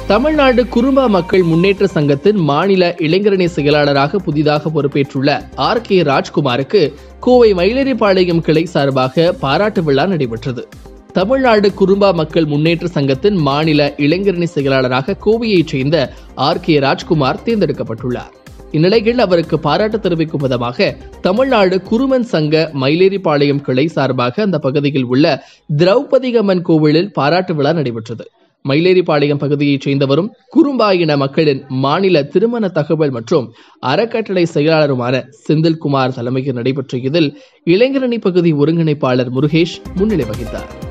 தமிழ்நாடு குறும்பா மக்கள் முன்னேற்ற சங்கத்தின் மாநில இளைஞரணி செயலாளராக புதிதாக பொறுப்பேற்றுள்ள ஆர் கே ராஜ்குமாருக்கு கோவை மயிலரிபாளையம் கிளை சார்பாக பாராட்டு விழா நடைபெற்றது தமிழ்நாடு குறும்பா மக்கள் முன்னேற்ற சங்கத்தின் மாநில இளைஞரணி செயலாளராக கோவையைச் சேர்ந்த ஆர் கே ராஜ்குமார் தேர்ந்தெடுக்கப்பட்டுள்ளார் இந்நிலையில் அவருக்கு பாராட்டு தெரிவிக்கும் விதமாக தமிழ்நாடு குருமன் சங்க மயிலேறிப்பாளையம் கிளை சார்பாக அந்த பகுதியில் உள்ள திரௌபதி அம்மன் கோவிலில் பாராட்டு விழா நடைபெற்றது மயிலேறிப்பாளையம் பகுதியைச் சேர்ந்தவரும் குறும்பா இன மக்களின் மாநில திருமண தகவல் மற்றும் அறக்கட்டளை செயலாளருமான செந்தில்குமார் தலைமையில் நடைபெற்ற இதில் இளைஞரணி பகுதி ஒருங்கிணைப்பாளர் முருகேஷ் முன்னிலை வகித்தார்